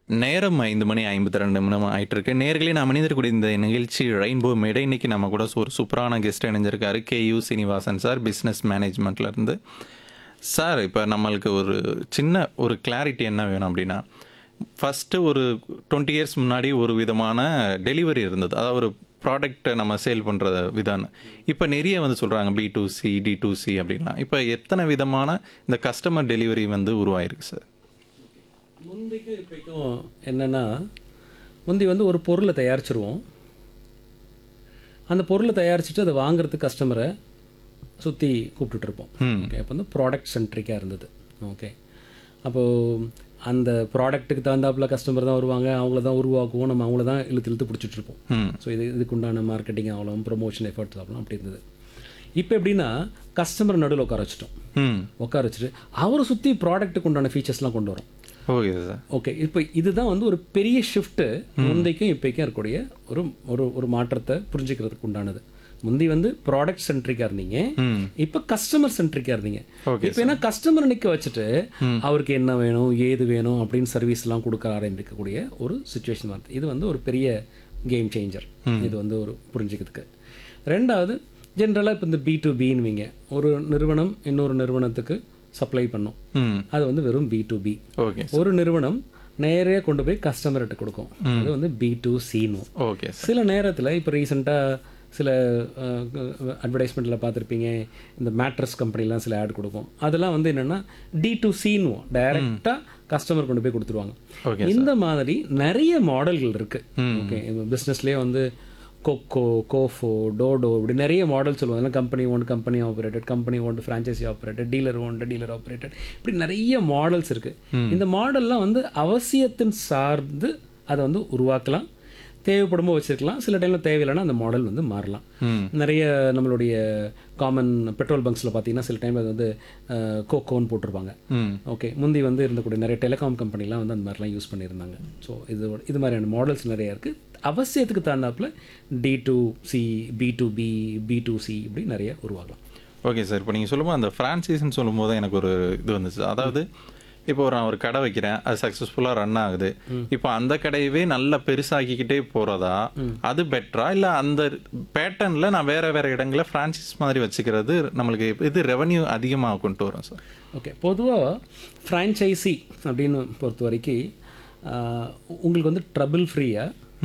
நேரம் ஐந்து மணி ஐம்பத்தி ரெண்டு நிமிடம் ஆயிட்டு இருக்கு நேர்களே நான் மனிதக்கூடிய இந்த நிகழ்ச்சி ரெயின்போ மேடை இன்னைக்கு நம்ம கூட ஒரு சூப்பரான கெஸ்ட் இணைஞ்சிருக்காரு K U Srinivasan sir business மேனேஜ்மெண்ட்ல இருந்து சார் இப்போ நம்மளுக்கு ஒரு சின்ன ஒரு கிளாரிட்டி என்ன வேணும் அப்படின்னா ஃபஸ்ட்டு ஒரு டுவெண்ட்டி இயர்ஸ் முன்னாடி ஒரு விதமான டெலிவரி இருந்தது அதாவது ஒரு ப்ராடக்ட்டை நம்ம சேல் பண்ணுற விதான இப்போ நிறைய வந்து சொல்கிறாங்க B to C D to C அப்படின்லாம் இப்போ எத்தனை விதமான இந்த கஸ்டமர் டெலிவரி வந்து உருவாயிருக்கு சார் முந்திக்கும் இப்போக்கும் என்னென்னா முந்தி வந்து ஒரு பொருளை தயாரிச்சிருவோம் அந்த பொருளை தயாரிச்சுட்டு அதை வாங்குறதுக்கு கஸ்டமரை சுற்றி கூப்பிட்டுட்டு இருப்போம் ஓகே அப்போ வந்து ப்ராடக்ட் சென்ட்ரிக்காக இருந்தது ஓகே அப்போது அந்த ப்ராடக்ட்டுக்கு தகுந்தாப்புல கஸ்டமர் தான் வருவாங்க அவங்கள தான் உருவாக்குவோம் நம்ம அவங்கள தான் இழுத்து இழுத்து பிடிச்சிட்டு இருப்போம் ம் ஸோ இது இதுக்கு உண்டான மார்க்கெட்டிங் ஆகலாம் ப்ரொமோஷன் எஃபர்ட்ஸ் ஆகலாம் அப்படி இருந்தது இப்போ எப்படின்னா கஸ்டமர் நடுவில் உட்கார வச்சுட்டோம் ம் உட்கார வச்சுட்டு அவரை சுற்றி ப்ராடக்ட்டுக்கு உண்டான ஃபீச்சர்ஸ்லாம் கொண்டு வரோம் ஓகே சார் ஓகே இப்போ இதுதான் வந்து ஒரு பெரிய ஷிஃப்ட்டு முந்தைக்கும் இப்போக்கும் இருக்கக்கூடிய ஒரு ஒரு ஒரு மாற்றத்தை புரிஞ்சுக்கிறதுக்கு உண்டானது முந்தி வந்து ப்ராடக்ட் சென்ட்ரிக்காக இருந்தீங்க ம் இப்போ கஸ்டமர் சென்ட்ரிக்காக இருந்தீங்க Okay, இப்போ என்ன கஸ்டமர் நிற்க வச்சுட்டு அவருக்கு என்ன வேணும் ஏது வேணும் அப்படின்னு சர்வீஸ்லாம் கொடுக்க ஆரம்பிக்கக்கூடிய ஒரு சுச்சுவேஷன் வருது இது வந்து ஒரு பெரிய கேம் சேஞ்சர் இது வந்து ஒரு புரிஞ்சுக்கிறதுக்கு ரெண்டாவது ஜென்ரலாக இப்போ இந்த பி டு பின்னுவீங்க ஒரு நிறுவனம் இன்னொரு நிறுவனத்துக்கு சப்ளை பண்ணும் ம் அது வந்து வெறும் பி டு பி ஓகே ஒரு நிறுவனம் நேரே கொண்டு போய் கஸ்டமர்கிட்ட கொடுக்கும் அது வந்து பி டு சின்னு ஓகே சார் சில நேரத்தில் இப்போ ரீசெண்டாக சில அட்வர்டைஸ்மெண்ட்டில் பார்த்துருப்பீங்க இந்த மேட்ரஸ் கம்பெனிலாம் சில ஆட் கொடுக்கும் அதெல்லாம் வந்து என்னென்னா டி டு சின்னுவோம் டைரெக்டாக கஸ்டமர் கொண்டு போய் கொடுத்துருவாங்க ஓகே இந்த மாதிரி நிறைய மாடல்கள் இருக்குது ஓகே பிஸ்னஸ்லேயே வந்து கொக்கோ கோஃபோ டோடோ இப்படி நிறைய மாடல் சொல்லுவாங்க company own company operated company own franchisee operated dealer own dealer operated இப்படி நிறைய மாடல்ஸ் இருக்குது இந்த மாடல்லாம் வந்து அவசியத்தின் சார்ந்து அதை வந்து உருவாக்கலாம் தேவைப்படும் போது வச்சிருக்கலாம் சில டைமில் தேவையில்லைன்னா அந்த மாடல் வந்து மாறலாம் ம் நிறைய நம்மளுடைய காமன் பெட்ரோல் பங்க்ஸில் பார்த்தீங்கன்னா சில டைம் அது வந்து கோகோன்னு போட்டிருப்பாங்க ம் ஓகே முந்தி வந்து இருந்தக்கூடிய நிறைய டெலிகாம் கம்பெனிலாம் வந்து அந்த மாதிரிலாம் யூஸ் பண்ணியிருந்தாங்க ஸோ இது இது மாதிரியான மாடல்ஸ் நிறைய இருக்குது அவசியத்துக்கு தகுந்தாப்புல D to C B to B B to C இப்படி நிறைய உருவாகலாம் ஓகே சார் இப்போ நீங்கள் சொல்லும்போது அந்த ஃப்ரான்ச்சைஸ்னு சொல்லும்போது தான் எனக்கு ஒரு இது வந்துச்சு அதாவது இப்போ ஒரு நான் ஒரு கடை வைக்கிறேன் அது சக்ஸஸ்ஃபுல்லாக ரன் ஆகுது இப்போ அந்த கடையவே நல்லா பெருசாக்கிக்கிட்டே போகிறதா அது பெட்டரா இல்லை அந்த பேட்டர்னில் நான் வேற வேற இடங்களில் ஃப்ரான்ச்சைஸ் மாதிரி வச்சுக்கிறது நம்மளுக்கு இது ரெவன்யூ அதிகமாக கொண்டு வரும் சார் ஓகே பொதுவாக ஃப்ரான்ச்சைசி அப்படின்னு பொறுத்த வரைக்கும் ஆஹ், உங்களுக்கு வந்து ட்ரபிள் ஃப்ரீயாக